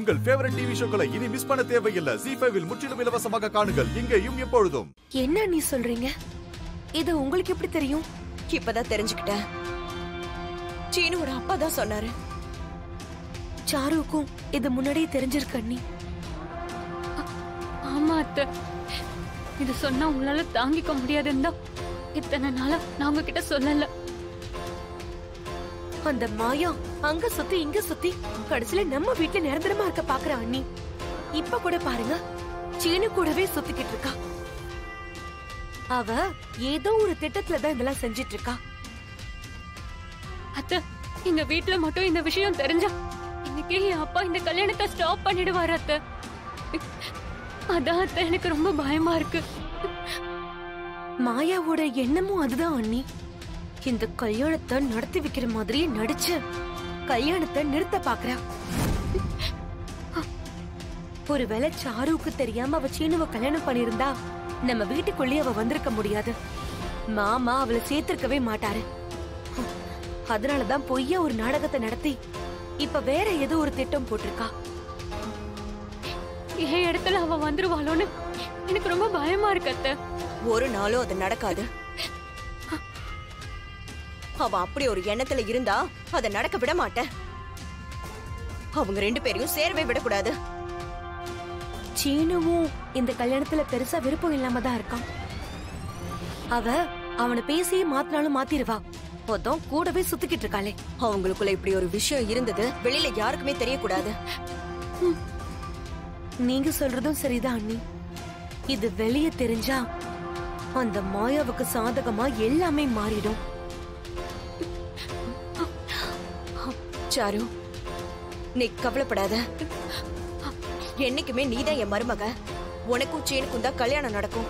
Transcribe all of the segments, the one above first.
உங்கள் favourite TV ஷோக்களை இனி miss பண்ண தேவையில்லை ஜி ஃபைவில் முற்றிலும் இலவசமாக காணுங்கள் இங்கேயும் எப்பொழுதும் என்ன நீ சொல்றீங்க இது உங்களுக்கு எப்படி தெரியும் இப்பதான் தெரிஞ்சுக்கிட்டேன் சீனு ஒரு அப்பா தான் சொன்னாரு சாருவுக்கும் இது முன்னாடியே தெரிஞ்சிருக்கு அண்ணி ஆமா அத்தை இது சொன்னா உங்களால தாங்கிக்க முடியாதுன்னு தான் இத்தனை நாளா நான் உங்ககிட்ட சொல்லல அந்த மாயா அங்க சுத்தி இங்க சுத்தி கடைசியில நம்ம வீட்ல நிரந்தரமா இருக்க பாக்குற அண்ணி இப்ப கூட பாருங்க சீனு கூடவே சுத்திக்கிட்டு இருக்கா அவ ஏதோ ஒரு திட்டத்துல தான் இதெல்லாம் செஞ்சிட்டு இருக்கா அத்தை எங்க வீட்ல மட்டும் இந்த விஷயம் தெரிஞ்சா இன்னைக்கு என் அப்பா இந்த கல்யாணத்தை ஸ்டாப் பண்ணிடுவாரு அத்தை அதான் அத்தை எனக்கு ரொம்ப பயமா இருக்கு மாயாவோட எண்ணமும் அதுதான் அண்ணி இந்த கல்யாணத்தை நடத்தி வைக்கிற மாதிரியே நடிச்சு கல்யாணத்தை நிறுத்த பாக்குறா ஒருவேளை சாருவுக்கு தெரியாம அவ சீனுவ கல்யாணம் பண்ணிருந்தா நம்ம வீட்டுக்குள்ளேயே அவ வந்திருக்க முடியாது மாமா அவளை சேர்த்திருக்கவே மாட்டாரு அதனாலதான் பொய்யா ஒரு நாடகத்தை நடத்தி இப்ப வேற ஏதோ ஒரு திட்டம் போட்டிருக்கா என் இடத்துல அவ வந்துருவாளோன்னு எனக்கு ரொம்ப பயமா இருக்கு அத்தை ஒரு நாளும் அது நடக்காது அவ அப்படி ஒரு எண்ணத்துல இருந்தா அதை நடக்க விட மாட்டேன் அவங்க ரெண்டு பேரையும் சேரவே விடக்கூடாது சீனுவும் இந்த கல்யாணத்துல பெருசா விருப்பம் இல்லாம தான் இருக்கான் அவ அவனை பேசியே மாத்தினாலும் மாத்திருவா மொத்தம் கூடவே சுத்திக்கிட்டு இருக்காளே அவங்களுக்குள்ள இப்படி ஒரு விஷயம் இருந்தது வெளியில யாருக்குமே தெரியக்கூடாது நீங்க சொல்றதும் சரிதான் அண்ணி இது வெளிய தெரிஞ்சா அந்த மாயாவுக்கு சாதகமா எல்லாமே மாறிடும் சாரு நீ கவலைப்படாத என்னைக்குமே நீதான் என் மருமக உனக்கும் சீனுக்கும் தான் கல்யாணம் நடக்கும்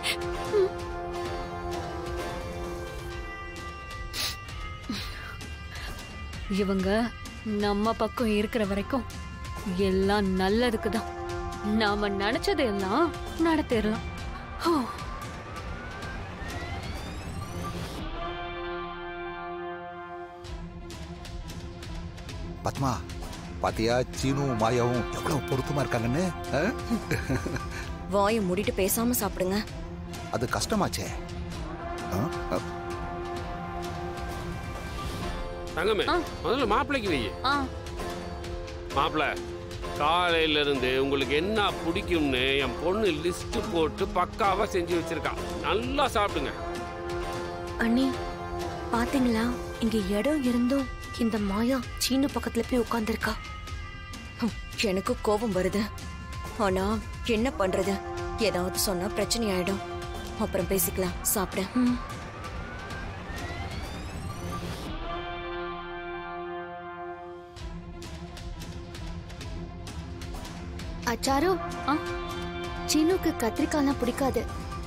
இவங்க நம்ம பக்கம் இருக்கிற வரைக்கும் எல்லாம் நல்லதுக்கு தான் நாம நினைச்சது எல்லாம் நடத்திடலாம் ஹோ. பத்மா பாத்தியா சீனுவும் மாயாவும் எவ்வளவு பொருத்தமா இருக்காங்கன்னு ஆ? வாயை மூடிட்டு பேசாம சாப்பிடுங்க அது கஷ்டமாச்சே ஆ? ஆ, தங்கமே ஆ. முதல்ல மாப்பிள்ளைக்கு வை ஆ மாப்பிள்ள காலையில இருந்து உங்களுக்கு என்ன பிடிக்கும்னு என் பொண்ணு லிஸ்ட் போட்டு பக்காவா செஞ்சு வச்சிருக்கா நல்லா சாப்பிடுங்க அண்ணி பாத்தீங்களா இங்க இடம் இருந்தும் இந்த மாயா சீனு பக்கத்துல போய் உட்கார்ந்திருக்கா ஹம், எனக்கு கோபம் வருது ஆனா என்ன பண்றது ஏதாவது சொன்னா பிரச்சனை ஆயிடும் அப்புறம் பேசிக்கலாம் சாப்பிட ம். அச்சாரு ஆ? சீனுக்கு கத்திரிக்காய்லாம் பிடிக்காது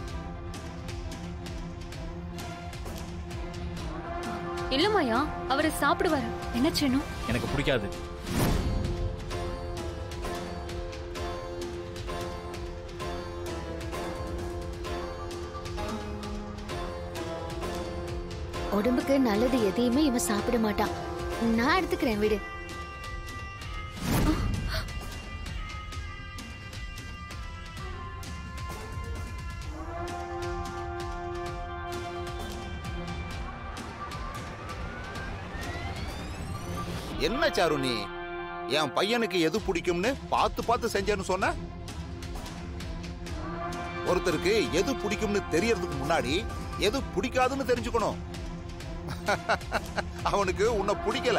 இல்லம்மாயா அவரு சாப்பிடுவாரு என்ன செய்யணும் எனக்கு பிடிக்காது உடம்புக்கு நல்லது எதையுமே இவன் சாப்பிட மாட்டான் நான் எடுத்துக்கிறேன் விடு என்ன சாரு நீ என் பையனுக்கு எது பிடிக்கும்னு பார்த்து பார்த்து செஞ்சேன்னு சொன்ன ஒருத்தருக்கு எது பிடிக்கும்னு தெரியறதுக்கு முன்னாடி எது பிடிக்காதுன்னு தெரிஞ்சுக்கணும் அவனுக்கு உன்னை பிடிக்கல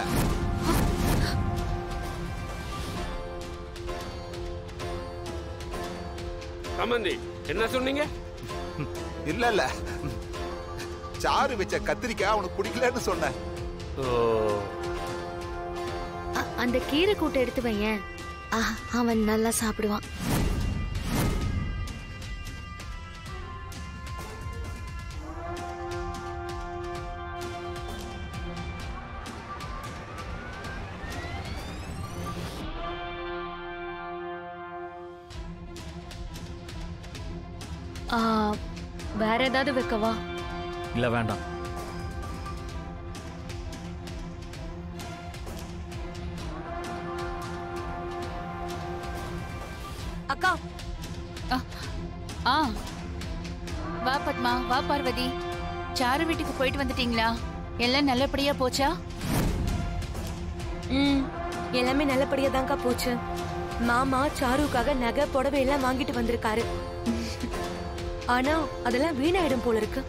சம்மந்தி என்ன சொன்னீங்க இல்ல இல்ல சாரு வச்ச கத்திரிக்காய் அவனுக்கு பிடிக்கலன்னு சொன்னேன் ஓ அ- அந்த கீரை கூட்டை எடுத்து வையேன் ஆ, அவன் நல்லா சாப்பிடுவான் ஆ, வேற ஏதாவது வைக்கவா இல்ல வேண்டாம் அக்கா ஆ வா பத்மா வா பார்வதி சாரு வீட்டுக்கு போயிட்டு வந்துட்டீங்களா எல்லாம் நல்லபடியா போச்சா ம் எல்லாமே நல்லபடியா தான்க்கா போச்சு மாமா சாருக்காக நகை புடவை எல்லாம் வாங்கிட்டு வந்திருக்காரு ஆனா அதெல்லாம் வீணாயிடும் போல இருக்கு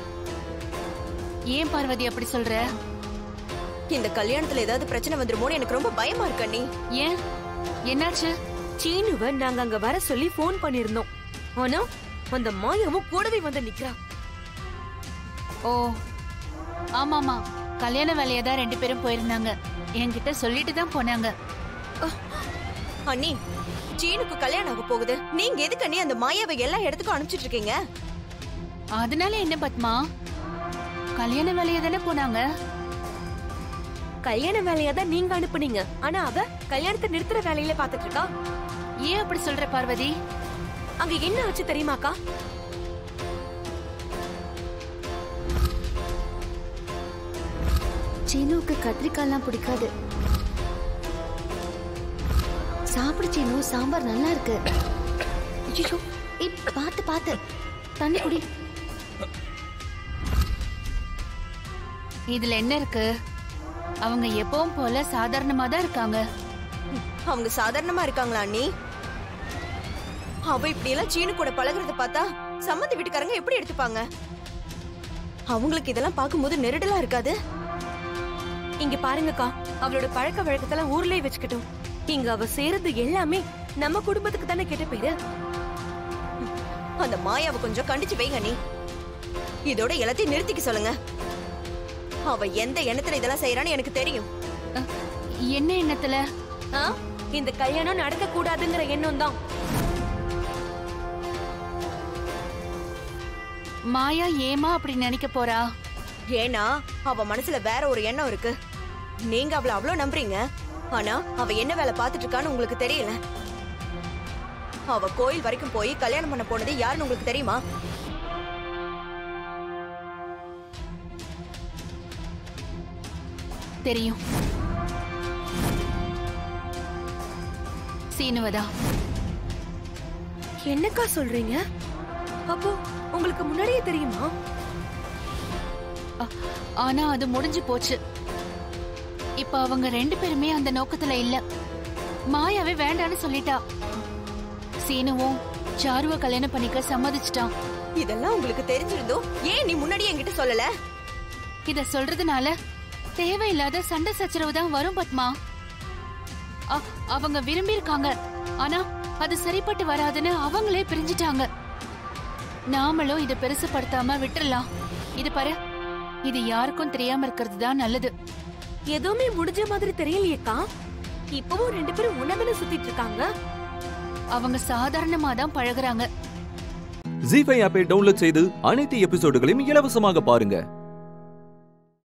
ஏன் பார்வதி அப்படி சொல்ற இந்த கல்யாணத்துல ஏதாவது பிரச்சனை வந்துருமோன்னு எனக்கு ரொம்ப பயமா இருக்கு அண்ணி ஏன் என்னாச்சு சீனுவ நாங்க அங்க வர சொல்லி ஃபோன் பண்ணிருந்தோம் ஆனா அந்த மாயாவும் கூடவே வந்து நிக்கிறா ஓ ஆமாமா கல்யாண வேலையா தான் ரெண்டு பேரும் போயிருந்தாங்க என்கிட்ட சொல்லிட்டு தான் போனாங்க அண்ணி சீனுக்கு கல்யாணம் ஆக போகுது நீங்க எதுக்கு அண்ணி அந்த மாயாவை எல்லா இடத்துக்கும் அனுப்பிச்சிட்டு இருக்கீங்க அதனால என்ன பத்மா கல்யாண வேலையா தானே போனாங்க கல்யாண வேலையா தான் நீங்க அனுப்புனீங்க ஆனா அவ கல்யாணத்தை நிறுத்துற வேலையில பாத்துட்டு இருக்கா ஏன் அப்படி சொல்ற பார்வதி அங்க என்ன ஆச்சு தெரியுமாக்கா சீனுவுக்கு கத்திரிக்காய்லாம் பிடிக்காது சாப்பிடு சீனு சாம்பார் நல்லா இருக்கு ஐயோ ஏய் பார்த்து பார்த்து தண்ணி குடி இதுல என்ன இருக்கு அவங்க எப்பவும் போல சாதாரணமா தான் இருக்காங்க அவங்க சாதாரணமா இருக்காங்களா அண்ணி அவ இப்படி எல்லாம் சீனு கூட பழகுறத பார்த்தா சம்மந்தி வீட்டுக்காரங்க எப்படி எடுத்துப்பாங்க அவங்களுக்கு இதெல்லாம் பார்க்கும்போது நெருடலா இருக்காது இங்க பாருங்கக்கா அவளோட பழக்க வழக்கத்தெல்லாம் ஊர்லயே வச்சுக்கிட்டோம் இங்க அவ செய்யறது எல்லாமே நம்ம குடும்பத்துக்கு தானே கெட்ட பேரு அந்த மாயாவை கொஞ்சம் கண்டிச்சு வைங்க நீ இதோட எல்லாத்தையும் நிறுத்திக்க சொல்லுங்க அவ எந்த எண்ணத்துல இதெல்லாம் செய்யறான்னு எனக்கு தெரியும் அஹ், என்ன எண்ணத்துல ஆ? இந்த கல்யாணம் நடக்க கூடாதுங்கிற எண்ணம் தான் மாயா ஏமா அப்படி நினைக்க போறா ஏன்னா அவ மனசுல வேற ஒரு எண்ணம் இருக்கு நீங்க அவள அவ்வளவு நம்புறீங்க ஆனா அவ என்ன வேலை பார்த்துட்டு இருக்கான்னு உங்களுக்கு தெரியல அவ கோயில் வரைக்கும் போய் கல்யாணம் பண்ண போனது யாருன்னு உங்களுக்கு தெரியுமா தெரியும் சீனுவதா என்னக்கா சொல்றீங்க அப்போ உங்களுக்கு முன்னாடியே தெரியுமா அ- ஆனா அது முடிஞ்சு போச்சு இப்ப அவங்க ரெண்டு பேருமே அந்த நோக்கத்துல இல்ல மாயாவே வேண்டான்னு சொல்லிட்டா சீனுவும் சாருவ கல்யாணம் பண்ணிக்க சம்மதிச்சிட்டான் இதெல்லாம் உங்களுக்கு தெரிஞ்சிருந்தோம் ஏன் நீ முன்னாடியே என்கிட்ட சொல்லல இத சொல்றதுனால தேவையில்லாத சண்டை சச்சரவு தான் வரும் பத்மா அ- அவங்க விரும்பி இருக்காங்க ஆனா அது சரிப்பட்டு வராதுன்னு அவங்களே பிரிஞ்சிட்டாங்க நாமளும் இத பெருசுப்படுத்தாம விட்டுறலாம் இது பாரு இது யாருக்கும் தெரியாம இருக்கிறது தான் நல்லது எதுவுமே முடிஞ்ச மாதிரி தெரியலையேக்கா இப்பவும் ரெண்டு பேரும் உணவுல சுத்திட்டு இருக்காங்க அவங்க சாதாரணமா தான் பழகுறாங்க ஜி ஃபைவ் ஆப்பை டவுன்லோட் செய்து அனைத்து எபிசோடுகளையும் இலவசமாக பாருங்க